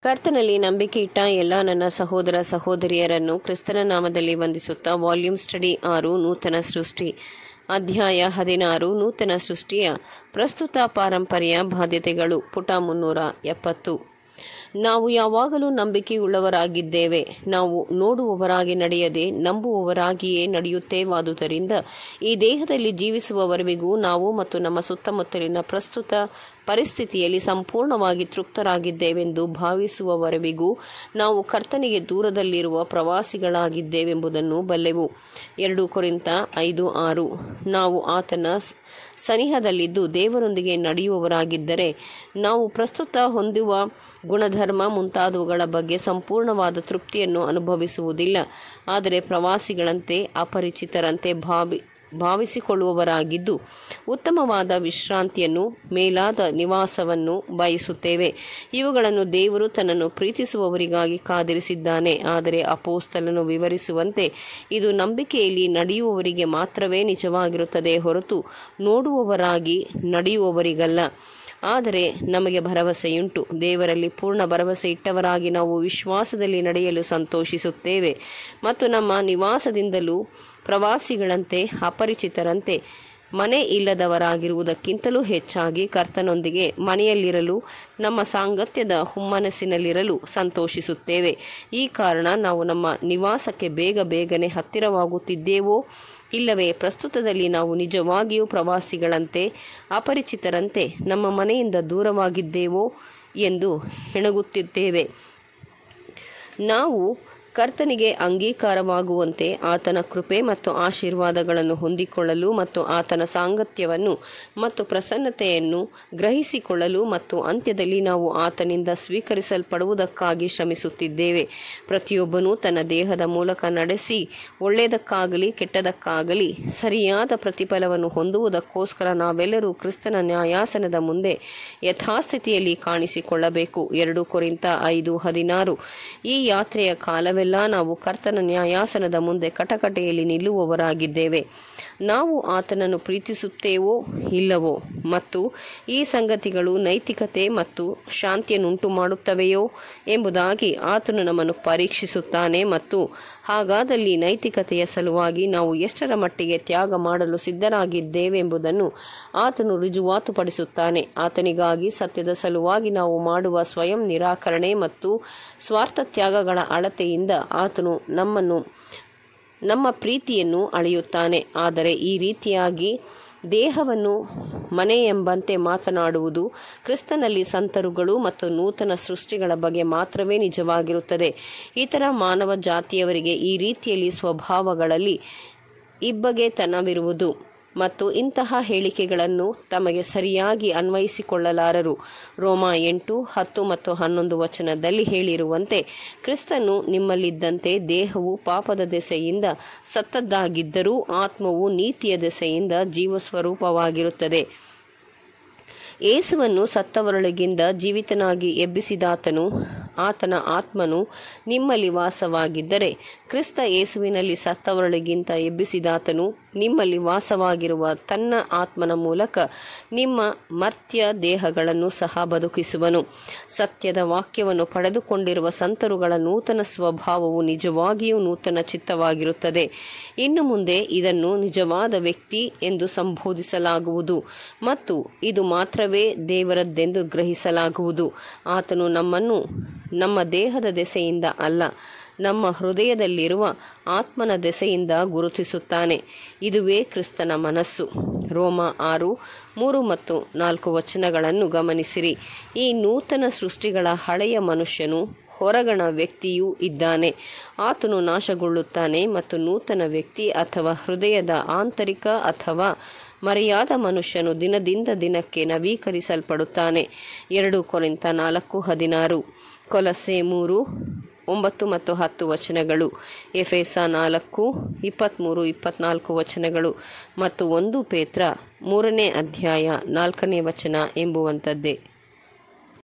ಕರ್ತನಲ್ಲಿ ನಂಬಿಕೆ ಇಟ್ಟ ಎಲ್ಲ ನನ್ನ ಸಹೋದರ ಸಹೋದರಿಯರನ್ನು ಕ್ರಿಸ್ತನ ನಾಮದಲ್ಲಿ ವಂದಿಸುತ್ತಾ ವಾಲ್ಯೂಮ್ ಸ್ಟಡಿ ಆರು ನೂತನ ಸೃಷ್ಟಿ ಅಧ್ಯಾಯ ಹದಿನಾರು ನೂತನ ಸೃಷ್ಟಿಯ ಪ್ರಸ್ತುತ ಪಾರಂಪರ್ಯ ಬಾಧ್ಯತೆಗಳು ಪುಟ ಮುನ್ನೂರ ಎಪ್ಪತ್ತು ನಾವು ಯಾವಾಗಲೂ ನಂಬಿಕೆಯುಳ್ಳವರಾಗಿದ್ದೇವೆ ನಾವು ನೋಡುವವರಾಗಿ ನಡೆಯದೆ ನಂಬುವವರಾಗಿಯೇ ನಡೆಯುತ್ತೇವಾದುದರಿಂದ ಈ ದೇಹದಲ್ಲಿ ಜೀವಿಸುವವರೆವಿಗೂ ನಾವು ಮತ್ತು ನಮ್ಮ ಸುತ್ತಮುತ್ತಲಿನ ಪ್ರಸ್ತುತ ಪರಿಸ್ಥಿತಿಯಲ್ಲಿ ಸಂಪೂರ್ಣವಾಗಿ ತೃಪ್ತರಾಗಿದ್ದೇವೆಂದು ಭಾವಿಸುವವರೆವಿಗೂ ನಾವು ಕರ್ತನಿಗೆ ದೂರದಲ್ಲಿರುವ ಪ್ರವಾಸಿಗಳಾಗಿದ್ದೇವೆಂಬುದನ್ನು ಬಲ್ಲೆವು ಎರಡು ಕೊರಿಂತ ಐದು ಆರು ನಾವು ಆತನ ಸನಿಹದಲ್ಲಿದ್ದು ದೇವರೊಂದಿಗೆ ನಡೆಯುವವರಾಗಿದ್ದರೆ ನಾವು ಪ್ರಸ್ತುತ ಹೊಂದುವ ಗುಣಧರ್ಮ ಮುಂತಾದವುಗಳ ಬಗ್ಗೆ ಸಂಪೂರ್ಣವಾದ ತೃಪ್ತಿಯನ್ನು ಅನುಭವಿಸುವುದಿಲ್ಲ ಆದರೆ ಪ್ರವಾಸಿಗಳಂತೆ ಅಪರಿಚಿತರಂತೆ ಭಾವಿ ಭಾವಿಸಿಕೊಳ್ಳುವವರಾಗಿದ್ದು ಉತ್ತಮವಾದ ವಿಶ್ರಾಂತಿಯನ್ನು ಮೇಲಾದ ನಿವಾಸವನ್ನು ಬಯಸುತ್ತೇವೆ ಇವುಗಳನ್ನು ದೇವರು ತನ್ನನ್ನು ಪ್ರೀತಿಸುವವರಿಗಾಗಿ ಕಾದಿರಿಸಿದ್ದಾನೆ ಆದರೆ ಅಪೋಸ್ತಲನು ವಿವರಿಸುವಂತೆ ಇದು ನಂಬಿಕೆಯಲ್ಲಿ ನಡೆಯುವವರಿಗೆ ಮಾತ್ರವೇ ನಿಜವಾಗಿರುತ್ತದೆ ಹೊರತು ನೋಡುವವರಾಗಿ ನಡೆಯುವವರಿಗಲ್ಲ ಆದರೆ ನಮಗೆ ಭರವಸೆಯುಂಟು ದೇವರಲ್ಲಿ ಪೂರ್ಣ ಭರವಸೆ ಇಟ್ಟವರಾಗಿ ನಾವು ವಿಶ್ವಾಸದಲ್ಲಿ ನಡೆಯಲು ಸಂತೋಷಿಸುತ್ತೇವೆ ಮತ್ತು ನಮ್ಮ ನಿವಾಸದಿಂದಲೂ ಪ್ರವಾಸಿಗಳಂತೆ ಅಪರಿಚಿತರಂತೆ ಮನೆ ಇಲ್ಲದವರಾಗಿರುವುದಕ್ಕಿಂತಲೂ ಹೆಚ್ಚಾಗಿ ಕರ್ತನೊಂದಿಗೆ ಮನೆಯಲ್ಲಿರಲು ನಮ್ಮ ಸಾಂಗತ್ಯದ ಹುಮ್ಮನಸ್ಸಿನಲ್ಲಿರಲು ಸಂತೋಷಿಸುತ್ತೇವೆ ಈ ಕಾರಣ ನಾವು ನಮ್ಮ ನಿವಾಸಕ್ಕೆ ಬೇಗ ಬೇಗನೆ ಹತ್ತಿರವಾಗುತ್ತಿದ್ದೇವೋ ಇಲ್ಲವೇ ಪ್ರಸ್ತುತದಲ್ಲಿ ನಾವು ನಿಜವಾಗಿಯೂ ಪ್ರವಾಸಿಗಳಂತೆ ಅಪರಿಚಿತರಂತೆ ನಮ್ಮ ಮನೆಯಿಂದ ದೂರವಾಗಿದ್ದೇವೋ ಎಂದು ಹೆಣಗುತ್ತಿದ್ದೇವೆ ನಾವು ಕರ್ತನಿಗೆ ಅಂಗೀಕಾರವಾಗುವಂತೆ ಆತನ ಕೃಪೆ ಮತ್ತು ಆಶೀರ್ವಾದಗಳನ್ನು ಹೊಂದಿಕೊಳ್ಳಲು ಮತ್ತು ಆತನ ಸಾಂಗತ್ಯವನ್ನು ಮತ್ತು ಪ್ರಸನ್ನತೆಯನ್ನು ಗ್ರಹಿಸಿಕೊಳ್ಳಲು ಮತ್ತು ಅಂತ್ಯದಲ್ಲಿ ನಾವು ಆತನಿಂದ ಸ್ವೀಕರಿಸಲ್ಪಡುವುದಕ್ಕಾಗಿ ಶ್ರಮಿಸುತ್ತಿದ್ದೇವೆ ಪ್ರತಿಯೊಬ್ಬನೂ ತನ್ನ ದೇಹದ ಮೂಲಕ ನಡೆಸಿ ಒಳ್ಳೆಯದಕ್ಕಾಗಲಿ ಕೆಟ್ಟದಕ್ಕಾಗಲಿ ಸರಿಯಾದ ಪ್ರತಿಫಲವನ್ನು ಹೊಂದುವುದಕ್ಕೋಸ್ಕರ ನಾವೆಲ್ಲರೂ ಕ್ರಿಸ್ತನ ನ್ಯಾಯಾಸನದ ಮುಂದೆ ಯಥಾಸ್ಥಿತಿಯಲ್ಲಿ ಕಾಣಿಸಿಕೊಳ್ಳಬೇಕು ಎರಡು ಕೊರಿಂತ ಐದು ಹದಿನಾರು ಈ ಯಾತ್ರೆಯ ಕಾಲವೆಲ್ಲ ನಾವು ಕರ್ತನ ನ್ಯಾಯಾಸನದ ಮುಂದೆ ಕಟಕಟೆಯಲ್ಲಿ ನಿಲ್ಲುವವರಾಗಿದ್ದೇವೆ ನಾವು ಆತನನ್ನು ಪ್ರೀತಿಸುತ್ತೇವೋ ಇಲ್ಲವೋ ಮತ್ತು ಈ ಸಂಗತಿಗಳು ನೈತಿಕತೆ ಮತ್ತು ಶಾಂತಿಯನ್ನುಂಟು ಮಾಡುತ್ತವೆಯೋ ಎಂಬುದಾಗಿ ಆತನು ನಮ್ಮನ್ನು ಪರೀಕ್ಷಿಸುತ್ತಾನೆ ಮತ್ತು ಹಾಗಾದಲ್ಲಿ ನೈತಿಕತೆಯ ಸಲುವಾಗಿ ನಾವು ಎಷ್ಟರ ಮಟ್ಟಿಗೆ ತ್ಯಾಗ ಮಾಡಲು ಸಿದ್ಧರಾಗಿದ್ದೇವೆಂಬುದನ್ನು ಆತನು ರುಜುವಾತುಪಡಿಸುತ್ತಾನೆ ಆತನಿಗಾಗಿ ಸತ್ಯದ ಸಲುವಾಗಿ ನಾವು ಮಾಡುವ ಸ್ವಯಂ ನಿರಾಕರಣೆ ಮತ್ತು ಸ್ವಾರ್ಥ ತ್ಯಾಗಗಳ ಅಳತೆಯಿಂದ ಆತನು ನಮ್ಮನ್ನು ನಮ್ಮ ಪ್ರೀತಿಯನ್ನು ಅಳೆಯುತ್ತಾನೆ ಆದರೆ ಈ ರೀತಿಯಾಗಿ ದೇಹವನ್ನು ಮನೆ ಎಂಬಂತೆ ಮಾತನಾಡುವುದು ಕ್ರಿಸ್ತನಲ್ಲಿ ಸಂತರುಗಳು ಮತ್ತು ನೂತನ ಸೃಷ್ಟಿಗಳ ಬಗ್ಗೆ ಮಾತ್ರವೇ ನಿಜವಾಗಿರುತ್ತದೆ ಇತರ ಮಾನವ ಜಾತಿಯವರಿಗೆ ಈ ರೀತಿಯಲ್ಲಿ ಸ್ವಭಾವಗಳಲ್ಲಿ ಇಬ್ಬಗೆತನವಿರುವುದು ಮತ್ತು ಇಂತಹ ಹೇಳಿಕೆಗಳನ್ನು ತಮಗೆ ಸರಿಯಾಗಿ ಅನ್ವಯಿಸಿಕೊಳ್ಳಲಾರರು ರೋಮ ಎಂಟು ಹತ್ತು ಮತ್ತು ಹನ್ನೊಂದು ವಚನದಲ್ಲಿ ಹೇಳಿರುವಂತೆ ಕ್ರಿಸ್ತನು ನಿಮ್ಮಲ್ಲಿದ್ದಂತೆ ದೇಹವು ಪಾಪದ ದೆಸೆಯಿಂದ ಸತ್ತದ್ದಾಗಿದ್ದರೂ ಆತ್ಮವು ನೀತಿಯ ದೆಸೆಯಿಂದ ಜೀವಸ್ವರೂಪವಾಗಿರುತ್ತದೆ ಏಸುವನ್ನು ಸತ್ತವರೊಳಗಿಂದ ಜೀವಿತನಾಗಿ ಎಬ್ಬಿಸಿದಾತನು ಆತನ ಆತ್ಮನು ನಿಮ್ಮಲ್ಲಿ ವಾಸವಾಗಿದ್ದರೆ ಕ್ರಿಸ್ತ ಯೇಸುವಿನಲ್ಲಿ ಸತ್ತವರೊಳಗಿಂತ ಎಬ್ಬಿಸಿದಾತನು ನಿಮ್ಮಲ್ಲಿ ವಾಸವಾಗಿರುವ ತನ್ನ ಆತ್ಮನ ಮೂಲಕ ನಿಮ್ಮ ಮರ್ತ್ಯ ದೇಹಗಳನ್ನು ಸಹ ಬದುಕಿಸುವನು ಸತ್ಯದ ವಾಕ್ಯವನ್ನು ಪಡೆದುಕೊಂಡಿರುವ ಸಂತರುಗಳ ನೂತನ ಸ್ವಭಾವವು ನಿಜವಾಗಿಯೂ ನೂತನ ಚಿತ್ತವಾಗಿರುತ್ತದೆ ಇನ್ನು ಮುಂದೆ ಇದನ್ನು ನಿಜವಾದ ವ್ಯಕ್ತಿ ಎಂದು ಸಂಬೋಧಿಸಲಾಗುವುದು ಮತ್ತು ಇದು ಮಾತ್ರವೇ ದೇವರದ್ದೆಂದು ಗ್ರಹಿಸಲಾಗುವುದು ಆತನು ನಮ್ಮನ್ನು ನಮ್ಮ ದೇಹದ ದೆಸೆಯಿಂದ ಅಲ್ಲ ನಮ್ಮ ಹೃದಯದಲ್ಲಿರುವ ಆತ್ಮನ ದೆಸೆಯಿಂದ ಗುರುತಿಸುತ್ತಾನೆ ಇದುವೇ ಕ್ರಿಸ್ತನ ಮನಸ್ಸು ರೋಮ ಆರು ಮೂರು ಮತ್ತು ನಾಲ್ಕು ವಚನಗಳನ್ನು ಗಮನಿಸಿರಿ ಈ ನೂತನ ಸೃಷ್ಟಿಗಳ ಹಳೆಯ ಮನುಷ್ಯನು ಹೊರಗಣ ವ್ಯಕ್ತಿಯೂ ಇದ್ದಾನೆ ಆತನು ನಾಶಗೊಳ್ಳುತ್ತಾನೆ ಮತ್ತು ನೂತನ ವ್ಯಕ್ತಿ ಅಥವಾ ಹೃದಯದ ಆಂತರಿಕ ಅಥವಾ ಮರೆಯಾದ ಮನುಷ್ಯನು ದಿನದಿಂದ ದಿನಕ್ಕೆ ನವೀಕರಿಸಲ್ಪಡುತ್ತಾನೆ ಎರಡು ಕೊರಿಂತ ನಾಲ್ಕು ಹದಿನಾರು ಕೊಲಸೆ ಮೂರು ಒಂಬತ್ತು ಮತ್ತು ಹತ್ತು ವಚನಗಳು ಎಫೆಸ ನಾಲ್ಕು ಇಪ್ಪತ್ತ್ಮೂರು ಇಪ್ಪತ್ನಾಲ್ಕು ವಚನಗಳು ಮತ್ತು ಒಂದು ಪೇತ್ರ ಮೂರನೇ ಅಧ್ಯಾಯ ನಾಲ್ಕನೇ ವಚನ ಎಂಬುವಂಥದ್ದೇ